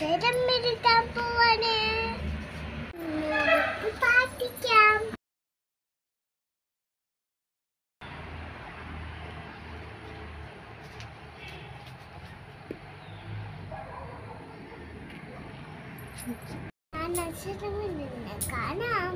അക്ഷരം എഴുതാൻ പോവാണ് നമുക്ക് പ്രാർത്ഥിക്കാം ഞാൻ അക്ഷരം എഴുതുന്ന കാണാം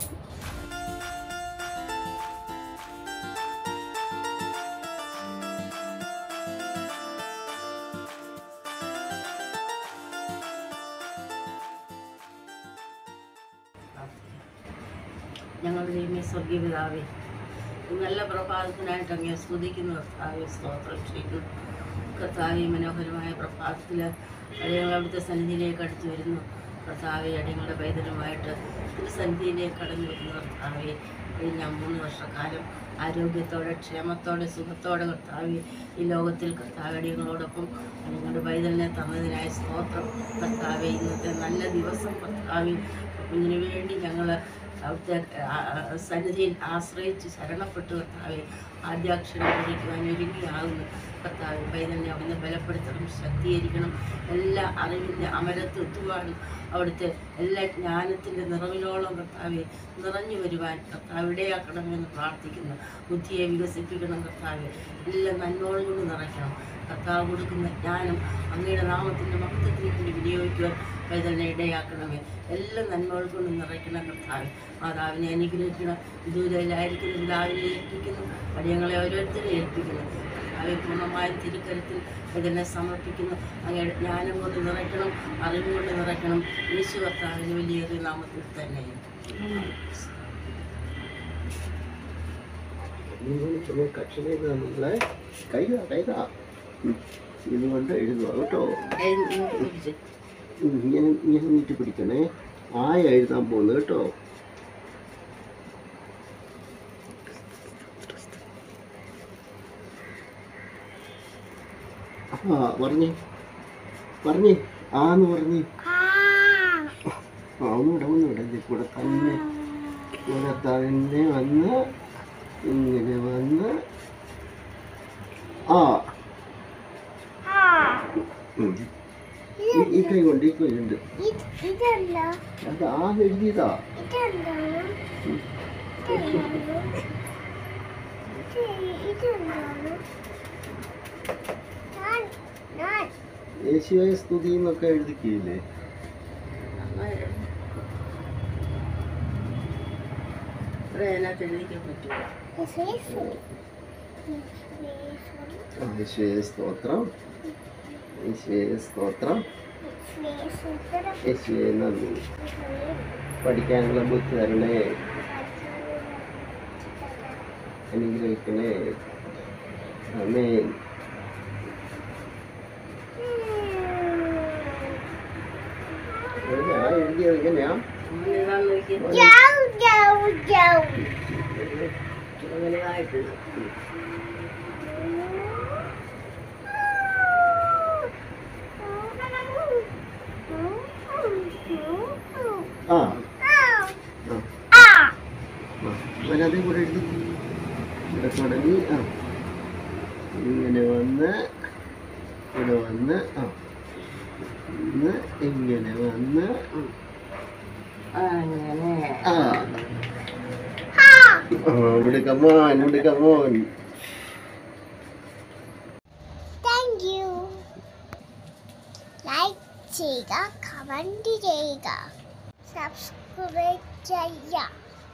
ഞങ്ങളുടെ ദൈവമേ സ്വർഗീയ പിതാവേ ഈ നല്ല പ്രഭാതത്തിനായിട്ട് അങ്ങേ സ്തുതിക്കുന്നു കർത്താവെ സ്തോത്രം ചെയ്യുന്നു കർത്താവെ മനോഹരമായ പ്രഭാതത്തിൽ അടിയങ്ങൾ അവിടുത്തെ സന്നിധിയിലേക്ക് അടുത്ത് വരുന്നു കർത്താവെ അടിയങ്ങളുടെ പൈതലുമായിട്ട് ഒരു സന്നിധിയിലേക്ക് കടന്നു വരുന്നു കർത്താവെ കഴിഞ്ഞ മൂന്ന് വർഷക്കാലം ആരോഗ്യത്തോടെ ക്ഷേമത്തോടെ സുഖത്തോടെ കർത്താവെ ഈ ലോകത്തിൽ കർത്താവ് അടിയങ്ങളോടൊപ്പം നിങ്ങളുടെ പൈതലിനെ തന്നതിനായ സ്തോത്രം കർത്താവെ ഇന്നത്തെ നല്ല ദിവസം കർത്താവെ കുഞ്ഞിന് വേണ്ടി ഞങ്ങൾ അവിടുത്തെ ആ, ആ, സന്നിധിയിൽ ആശ്രയിച്ച് ശരണപ്പെട്ട് കർത്താവെ ആദ്യാക്ഷരം പഠിക്കുവാൻ ഒരുങ്ങിയാകുന്നു കർത്താവെ പൈതലിനെ അവിടുന്ന് ബലപ്പെടുത്തണം ശക്തീകരിക്കണം എല്ലാ അറിവിൻ്റെ അമരത്ത് എത്തുവാനും അവിടുത്തെ എല്ലാ ജ്ഞാനത്തിൻ്റെ നിറവിലോളം കർത്താവെ നിറഞ്ഞു വരുവാൻ കർത്താവ് ഇടയാക്കണമെന്ന് പ്രാർത്ഥിക്കുന്നു ബുദ്ധിയെ വികസിപ്പിക്കണം കർത്താവെ എല്ലാ നന്മകളും കൊണ്ട് നിറയ്ക്കണം കർത്താവ് കൊടുക്കുന്ന ജ്ഞാനം അങ്ങയുടെ നാമത്തിൻ്റെ മഹത്വത്തിന് വേണ്ടി വിനിയോഗിക്കുവാൻ പൈതലിനെ ഇടയാക്കണമേ എല്ലാ നന്മകൾ കൊണ്ട് നിറയ്ക്കണം കർത്താവ് മാതാവിനെ അനുഗ്രഹിക്കണം ദൂരയിലായിരിക്കുന്ന പിതാവിനെ ഏൽപ്പിക്കുന്നു അടിയങ്ങളെ ഓരോരുത്തരെ ഏൽപ്പിക്കുന്നു കർത്താവെ പൂർണ്ണമായ തിരുക്കരത്തിൽ ഇതിനെ സമർപ്പിക്കുന്നു അങ്ങയുടെ ജ്ഞാനം കൊണ്ട് നിറയ്ക്കണം അറിവ് കൊണ്ട് നിറയ്ക്കണം യേശു കർത്താവിന് വലിയൊരു നാമത്തിൽ തന്നെ നിങ്ങൾ ചുമക്ക് അക്ഷരം എഴുതാ നിങ്ങളെ കൈതാ കൈതാ ഉം. ഇതുകൊണ്ട് എഴുതുക കേട്ടോ ഉം, ഇങ്ങനെ ഇങ്ങനെ നീട്ടി പിടിക്കണേ ആയ എഴുതാൻ പോകുന്നു കേട്ടോ ആ പറഞ്ഞേ പറഞ്ഞേ ആന്ന് പറഞ്ഞേ ആ ഒന്നുകൂടെ ഒന്നുകൂടെ ഇതിൽ കൂടെ തന്നെ ഇവിടെ തന്നെ വന്ന് ഇങ്ങനെ വന്ന് ആ ഉം. ഈ- ഈ കൈ കൊണ്ട് ഈ കൈ കൊണ്ട് ഇതല്ല അത് ആ എഴുതിയതാ ഇതെന്താണ് ഉം. ഇതെന്താണ് ഇത് ഇതെന്താണ് ഞാൻ ഞാൻ യേശുവായ സ്തുതി എന്നൊക്കെ എഴുതിക്കില്ലേ അതിനകത്ത് എഴുതിക്കാൻ പറ്റുമോ യേശുവേ ആ, യേശുവേ സ്തോത്രം യേശുവേ സ്തോത്രം യേശുവേ നന്ദി പഠിക്കാനുള്ള ബുദ്ധി തരണേ അനുഗ്രഹിക്കണേ അമേൻ എഴുതി- ആ എഴുതിയത് എങ്ങനെയാ അങ്ങനെ എഴുതാൻ നോക്കിയാൽ Jau, jau, jau. ചുമകലായിട്ട് ആ ആ ആ അതിനകത്തും കൂടെ എഴുതി ഇവിടെ തുടങ്ങി ആ ഇങ്ങനെ വന്ന് ഇവിടെ വന്ന് ആ ഇന്ന് ഇങ്ങനെ വന്ന് അങ്ങനെ ആ ആ, ഇവിടെ കമോൻ ഇവിടെ കമോൻ Thank you. ലൈക്ക് ചെയ്യുക കമൻറ്റ് ചെയ്യുക സബ്സ്ക്രൈബ് ചെയ്യുക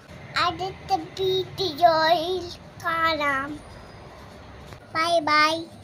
അടുത്ത വീഡിയോയിൽ കാണാം ബൈ ബൈ